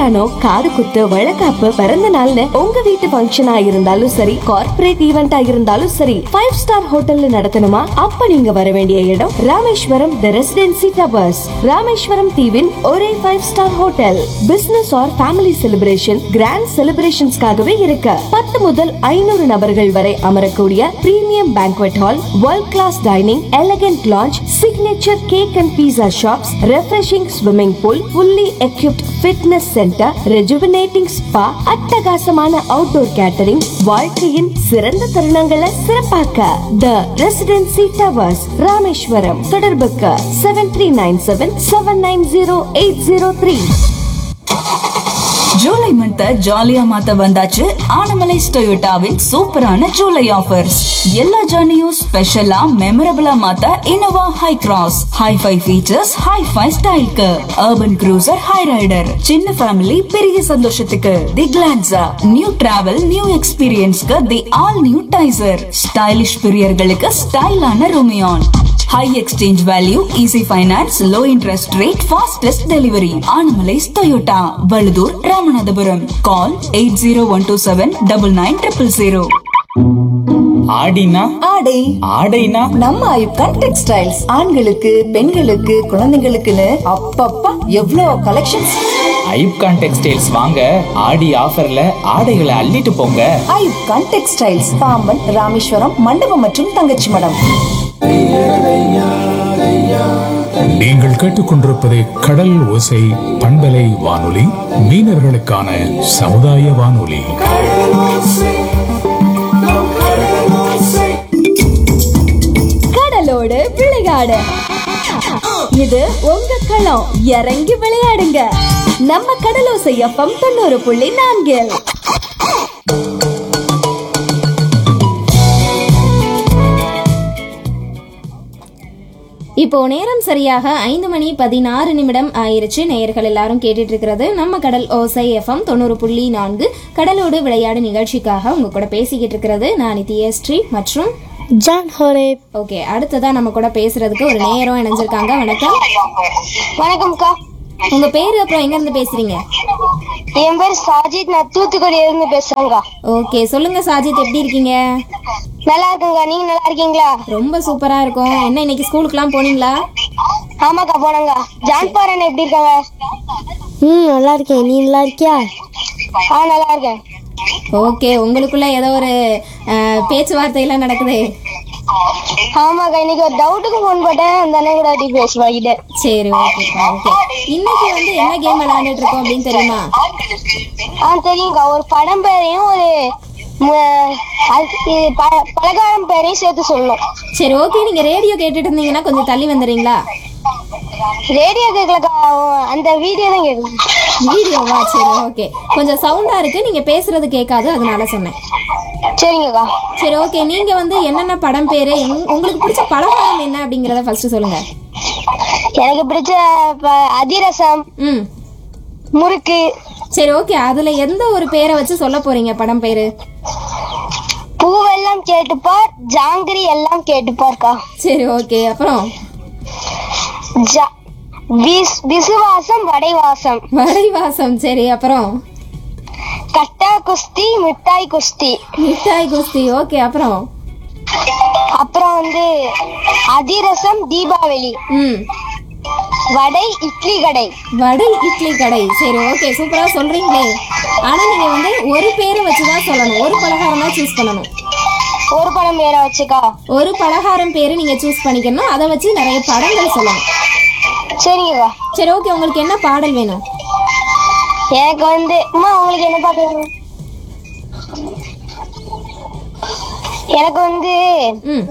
கல்யாணம் காது குத்து வழக்காப்பு பிறந்த நாள்னு உங்க வீட்டு ஃபங்க்ஷனா இருந்தாலும் சரி கார்ப்பரேட் ஈவெண்டா இருந்தாலும் சரி ஃபைவ் ஸ்டார் ஹோட்டல்ல நடத்தணுமா அப்ப நீங்க வர வேண்டிய இடம் Rameswaram the Residency Towers Rameswaram தீவின் ஒரே five star hotel business or family celebration grand செலிப்ரேஷன்ஸ்க்காகவே இருக்கு பத்து முதல் ஐநூறு நபர்கள் வரை அமரக்கூடிய premium banquet hall world class dining elegant lounge signature cake and pizza shops refreshing swimming pool fully equipped fitness centre rejuvenating spa அட்டகாசமான அவுட்டோர் கேட்டரிங் வாழ்க்கையின் சிறந்த தருணங்களை சிறப்பாக்க த ரெசிடென்சி டவர்ஸ் ராமேஸ்வரம் தொடர்புக்கு seven three nine seven seven nine zero eight zero three July month ஜாலியா மாத்த வந்தாச்சு ஆனமலை டொயோட்டாவின் சூப்பரான ஜூலை ஆஃபர்ஸ் எல்லா ஜர்னியும் ஸ்பெஷலா மெமரபிளா மாத்த Innova Hycross hi fi features hi fi ஸ்டைலுக்கு அர்பன் க்ரூசர் ஹை ரைடர் சின்ன ஃபேமிலி பெரிய சந்தோஷத்துக்கு the Glanza new travel new எக்ஸ்பீரியன்ஸ்க்கு the all new Taisor stylish பிரியர்களுக்கு ஸ்டைலான Rumion high exchange value easy finance low interest rate fastest delivery Anamallais Toyota Vazhudhur Ramanathapuram call eight zero one two seven double nine triple zero ஆடினா ஆடை ஆடைனா நம்ம ஐப்கான் textiles ஆண்களுக்கு பெண்களுக்கு குழந்தைங்களுக்குன்னு அப்பப்பா எவ்வளோ கலெக்ஷன்ஸ் ஐப்கான் டெக்ஸ்டைல்ஸ் வாங்க ஆடி ஆஃபர்ல ஆடைகளை அள்ளிட்டு போங்க ஐப்கான் டெக்ஸ்டைல்ஸ் பாம்பன் ராமேஸ்வரம் மண்டபம் மற்றும் தங்கச்சி மடம் நீங்கள் கேட்டுக்கொண்டிருப்பது கடல் ஓசை பண்பலை வானொலி மீனவர்களுக்கான சமுதாய வானொலி கடலோடு விளையாடு இது உங்க களம் இறங்கி விளையாடுங்க நம்ம கடலோசை எஃப்எம் தொண்ணூறு புள்ளி நான்கில் இப்போ நேரம் சரியாக ஐந்து மணி பதினாறு நிமிடம் ஆயிருச்சு நேயர்கள் எல்லாரும் கேட்டுட்டு இருக்கிறது நம்ம கடல் ஓசை எஃப்எம் தொண்ணூறு புள்ளி நான்கு கடலோடு விளையாடு நிகழ்ச்சிக்காக உங்க கூட பேசிக்கிட்டு இருக்கிறது நான் நித்யஸ்ரீ மற்றும் ஜான் ஹோரேப் ஓகே அடுத்ததா நம்ம கூட பேசுறதுக்கு ஒரு நேரம் இணைஞ்சிருக்காங்க வணக்கம் வணக்கம்க்கா உங்க பேரு அப்புறம் எங்க இருந்து பேசுறீங்க என் பேர் சாஜித் நான் தூத்துக்குடியில இருந்து பேசுறேங்க்கா ஓகே சொல்லுங்க சாஜித் எப்படி இருக்கீங்க நல்லா இருக்குங்கக்கா நீங்க நல்லா இருக்கீங்களா ரொம்ப சூப்பரா இருக்கும் என்ன இன்னைக்கு ஸ்கூலுக்குலாம் போனீங்களா ஆமாக்கா போனங்க ஜான் பாரன் எப்படி இருக்காங்க ம் நல்லா இருக்கேன் நீ நல்லா இருக்கியா ஆ நல்லா இருக்கேன் ஓகே உங்களுக்குள்ள ஏதோ ஒரு அஹ், பேச்சுவார்த்தை எல்லாம் நடக்குது ஆமாக்கா இன்னைக்கு ஒரு டவுட்டுக்கு ஃபோன் போட்டேன் அந்த அண்ணன் கூட அப்படி பேசி வாங்கிட்டேன் சரி ஓகேப்பா ஓகே இன்னைக்கு வந்து என்ன கேம் விளையாண்டுட்டு இருக்கோம் அப்படின்னு தெரியுமா ஆ தெரியுங்கக்கா ஒரு படம் பேரையும் ஒரு ம- அது- இது ப- பலகாரம் பேரையும் சேர்த்து சொல்லணும் சரி ஓகே நீங்க ரேடியோ கேட்டுட்டு இருந்தீங்கன்னா கொஞ்சம் தள்ளி வந்துடுறீங்களா ரேடியோ கேட்கலக்கா அந்த வீடியோ தான் கேட்கணும் வீடியோவா சரி ஓகே கொஞ்சம் சவுண்டா இருக்கு நீங்க பேசுறது கேட்காது அதனால சொன்னேன் சரிங்கக்கா சரி ஓகே நீங்க வந்து என்னென்ன படம் பேரு எங்க- உங்களுக்கு பிடிச்ச பலகாரம் என்ன அப்படிங்கறத ஃபர்ஸ்ட் சொல்லுங்க எனக்கு பிடிச்ச ப- அதிரசம் ம் முறுக்கு சரி ஓகே அதுல எந்த ஒரு பேரை வச்சு சொல்ல போறீங்க படம் பேரு பூவெல்லாம் கேட்டுப்பார் ஜாங்கிரி எல்லாம் கேட்டுப்பார்க்கா சரி ஓகே அப்புறம் ஜா- விஸ்- விசுவாசம் வடைவாசம் வரைவாசம் சரி அப்புறம் கட்டா குஸ்தி மிட்டாய் குஸ்தி மிட்டாய் குஸ்தி ஓகே அப்புறம் அப்புறம் வந்து அதிரசம் தீபாவளி ம் வடை இட்லி கடை வடை இட்லி கடை சரி ஓகே சூப்பரா சொல்றீங்களே ஆனா நீங்க வந்து ஒரு பேரை வச்சு தான் சொல்லணும் ஒரு பலகாரம் தான் சூஸ் பண்ணணும் ஒரு பழம் பேரை வச்சுக்கா ஒரு பலகாரம் பேரு நீங்க சூஸ் பண்ணிக்கணும் அதை வச்சு நிறைய படங்கள் சொல்லணும் சரிங்கக்கா சரி ஓகே உங்களுக்கு என்ன பாடல் வேணும் எனக்கு வந்து அம்மா உங்களுக்கு என்ன பாட்டு வேணும்? எனக்கு வந்து ம்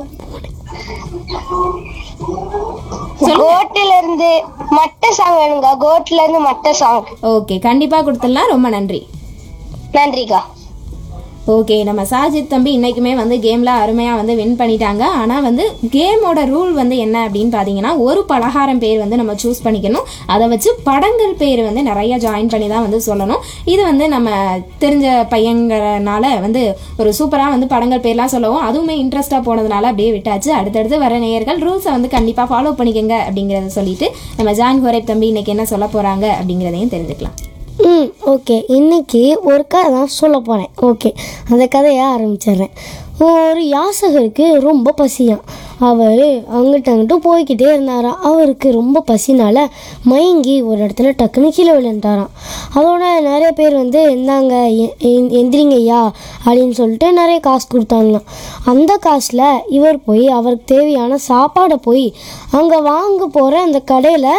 கோட்டில இருந்து மட்டை சாங் வேணுங்க கோட்ல இருந்து மட்டை சாங் ஓகே கண்டிப்பா கொடுத்துடலாம் ரொம்ப நன்றி நன்றிக்கா ஓகே நம்ம சாஜித் தம்பி இன்னைக்குமே வந்து கேம்ல அருமையா வந்து வின் பண்ணிட்டாங்க ஆனா வந்து கேமோட ரூல் வந்து என்ன அப்படின்னு பாத்தீங்கன்னா ஒரு பலகாரம் பேர் வந்து நம்ம சூஸ் பண்ணிக்கணும் அதை வச்சு படங்கள் பேர் வந்து நிறைய ஜாயின் பண்ணி தான் வந்து சொல்லணும் இது வந்து நம்ம தெரிஞ்ச பையங்கிறனால வந்து ஒரு சூப்பரா வந்து படங்கள் பேர்லாம் சொல்லவும் அதுவுமே இன்ட்ரெஸ்டா போனதுனால அப்படியே விட்டாச்சு அடுத்தடுத்து வர நேயர்கள் ரூல்ஸை வந்து கண்டிப்பா ஃபாலோ பண்ணிக்கங்க அப்படிங்கறத சொல்லிட்டு நம்ம ஜான் கோரேப் தம்பி இன்னைக்கு என்ன சொல்ல போறாங்க அப்படிங்கறதையும் தெரிஞ்சுக்கலாம் ம் ஓகே இன்னைக்கு ஒரு கதை தான் சொல்ல போகிறேன் ஓகே அந்த கதையை ஆரம்பிச்சிடுறேன் ஒரு யாசகருக்கு ரொம்ப பசியாம் அவர் அங்கிட்ட அங்கிட்டு போய்கிட்டே இருந்தாராம் அவருக்கு ரொம்ப பசினால மயங்கி ஒரு இடத்துல டக்குன்னு கீழே விழுந்துட்டாராம் அதோட நிறைய பேர் வந்து இந்தாங்க எ- எ- எந்திரிங்க ஐயா அப்படின்னு சொல்லிட்டு நிறைய காசு கொடுத்தாங்களாம் அந்த காசில் இவர் போய் அவருக்கு தேவையான சாப்பாடை போய் அங்கே வாங்க போகிற அந்த கடையில்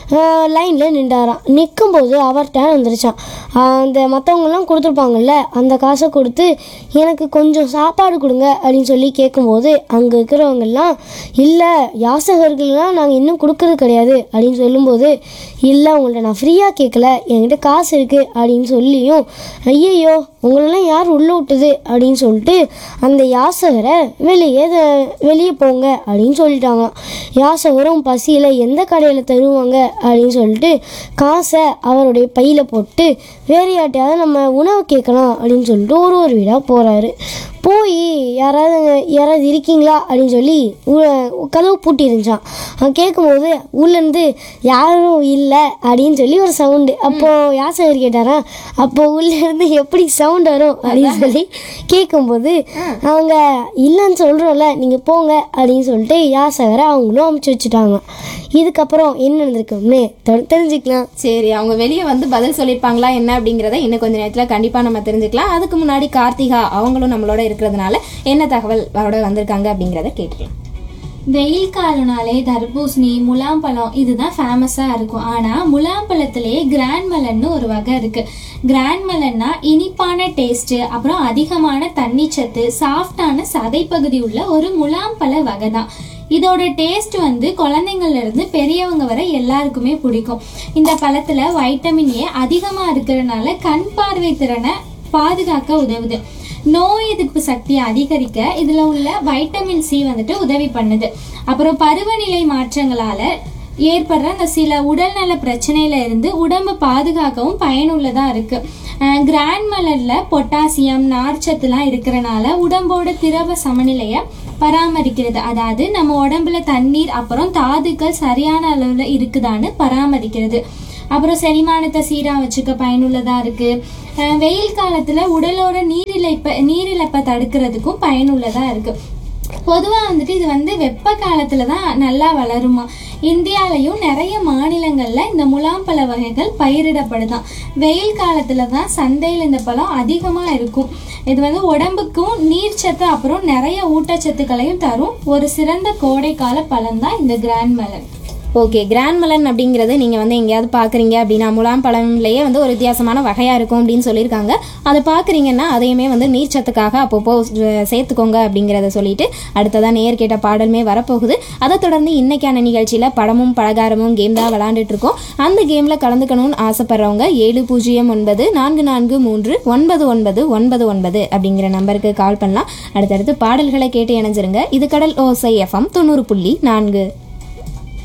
லைனில் நின்றாராம் நிற்கும்போது அவர்கிட்ட வந்துருச்சான் ஆஹ் அந்த மற்றவங்கெல்லாம் கொடுத்துருப்பாங்கல்ல அந்த காசை கொடுத்து எனக்கு கொஞ்சம் சாப்பாடு கொடுங்க அப்படின்னு சொல்லி கேட்கும்போது அங்கே இருக்கிறவங்கெல்லாம் இல்லை யாசகர்கள்லாம் நாங்கள் இன்னும் கொடுக்கறது கிடையாது அப்படின்னு சொல்லும்போது இல்லை உங்கள்ட்ட நான் ஃப்ரீயாக கேட்கல என்கிட்ட காசு இருக்குது அப்படின்னு சொல்லியும் ஐயையோ உங்களெல்லாம் யார் உள்ளே விட்டது அப்படின்னு சொல்லிட்டு அந்த யாசகரை வெளியே த- வெளியே போங்க அப்படின்னு சொல்லிட்டாங்க யாசகரும் பசியில் எந்த கடையில் தருவாங்க அப்படின்னு சொல்லிட்டு காசை அவருடைய பையில் போட்டு வேறு யார்ட்டையாவது நம்ம உணவு கேட்கலாம் அப்படின்னு சொல்லிட்டு ஒரு ஒரு வீடாக போகிறாரு போய் யாராவது யாராவது இருக்கீங்களா அப்படின்னு சொல்லி உ- கதவு பூட்டி இருந்துச்சான் அவன் கேட்கும்போது உள்ளேருந்து யாரும் இல்லை அப்படின்னு சொல்லி ஒரு சவுண்டு அப்போது யாசகர் கேட்டாரா அப்போ உள்ளேருந்து எப்படி சவுண்ட் வரும் அப்படின்னு சொல்லி கேட்கும்போது அவங்க இல்லைன்னு சொல்கிறோம்ல நீங்கள் போங்க அப்படின்னு சொல்லிட்டு யாசகரை அவங்களும் அமுச்சு வச்சுட்டாங்க இதுக்கப்புறம் என்ன நடந்திருக்குன்னு தெ- தெரிஞ்சுக்கலாம் சரி அவங்க வெளியே வந்து பதில் சொல்லியிருப்பாங்களா என்ன அப்படிங்கிறத இன்னும் கொஞ்ச நேரத்தில் கண்டிப்பாக நம்ம தெரிஞ்சுக்கலாம் அதுக்கு முன்னாடி கார்த்திகா அவங்களும் நம்மளோட இருக்கிறதுனால என்ன தகவல் அவரோட வந்திருக்காங்க அப்படிங்கிறத கேட்டுக்கலாம் வெயில் காலம்னாலே தர்பூசணி முலாம்பழம் இதுதான் ஃபேமஸாக இருக்கும் ஆனால் முலாம்பழத்திலேயே கிராண்ட் மெலன்னு ஒரு வகை இருக்கு கிராண்ட் மெலன்னா இனிப்பான டேஸ்ட்டு அப்புறம் அதிகமான தண்ணிச்சத்து சாஃப்டான சதைப்பகுதி உள்ள ஒரு முலாம்பழ வகை தான் இதோட டேஸ்ட் வந்து குழந்தைங்கள்ல இருந்து பெரியவங்க வரை எல்லாருக்குமே பிடிக்கும் இந்த பழத்துல வைட்டமின் ஏ அதிகமா இருக்கிறதுனால கண் பார்வை திறனை பாதுகாக்க உதவுது நோய் எதிர்ப்பு சக்தியை அதிகரிக்க இதுல உள்ள வைட்டமின் சி வந்துட்டு உதவி பண்ணுது அப்புறம் பருவநிலை மாற்றங்களால ஏற்படுற அந்த சில உடல்நல பிரச்சனையில இருந்து உடம்பை பாதுகாக்கவும் பயனுள்ளதா இருக்கு அஹ் கிராண்ட் மலர்ல பொட்டாசியம் நார்ச்சத்துலாம் இருக்கிறனால உடம்போட திரவ சமநிலையை பராமரிக்கிறது அதாவது நம்ம உடம்புல தண்ணீர் அப்புறம் தாதுக்கள் சரியான அளவுல இருக்குதான்னு பராமரிக்கிறது அப்புறம் செரிமானத்தை சீரா வச்சுக்க பயனுள்ளதா இருக்கு அஹ் வெயில் காலத்துல உடலோட நீரிழப்ப நீரிழப்பை தடுக்கிறதுக்கும் பயனுள்ளதா இருக்கு பொதுவாக வந்துட்டு இது வந்து வெப்ப காலத்துல தான் நல்லா வளருமா இந்தியாலையும் நிறைய மாநிலங்கள்ல இந்த முலாம்பழ வகைகள் பயிரிடப்படுதாம் வெயில் காலத்துல தான் சந்தையில் இந்த பழம் அதிகமா இருக்கும் இது வந்து உடம்புக்கும் நீர்ச்சத்து அப்புறம் நிறைய ஊட்டச்சத்துக்களையும் தரும் ஒரு சிறந்த கோடைக்கால பழம் தான் இந்த grand melon okay grand melon அப்படிங்கிறது நீங்கள் வந்து எங்கேயாவது பார்க்குறீங்க அப்படின்னா முலாம் பழம்லேயே வந்து ஒரு வித்தியாசமான வகையாக இருக்கும் அப்படின்னு சொல்லியிருக்காங்க அதை பார்க்குறீங்கன்னா அதையுமே வந்து நீர்ச்சத்துக்காக அப்பப்போ அஹ், சேர்த்துக்கோங்க அப்படிங்கிறத சொல்லிட்டு அடுத்ததான் நேர் கேட்ட பாடலுமே வரப்போகுது அதை தொடர்ந்து இன்னைக்கான நிகழ்ச்சியில் படமும் பலகாரமும் கேம் தான் விளாண்டுட்டு இருக்கோம் அந்த கேமில் கலந்துக்கணும்னு ஆசைப்படுறவங்க ஏழு பூஜ்ஜியம் ஒன்பது நான்கு நான்கு மூன்று ஒன்பது ஒன்பது ஒன்பது ஒன்பது அப்படிங்கிற நம்பருக்கு கால் பண்ணலாம் அடுத்தடுத்து பாடல்களை கேட்டு இணைஞ்சிருங்க இது கடல் ஓசை எஃப்எம் தொண்ணூறு புள்ளி நான்கு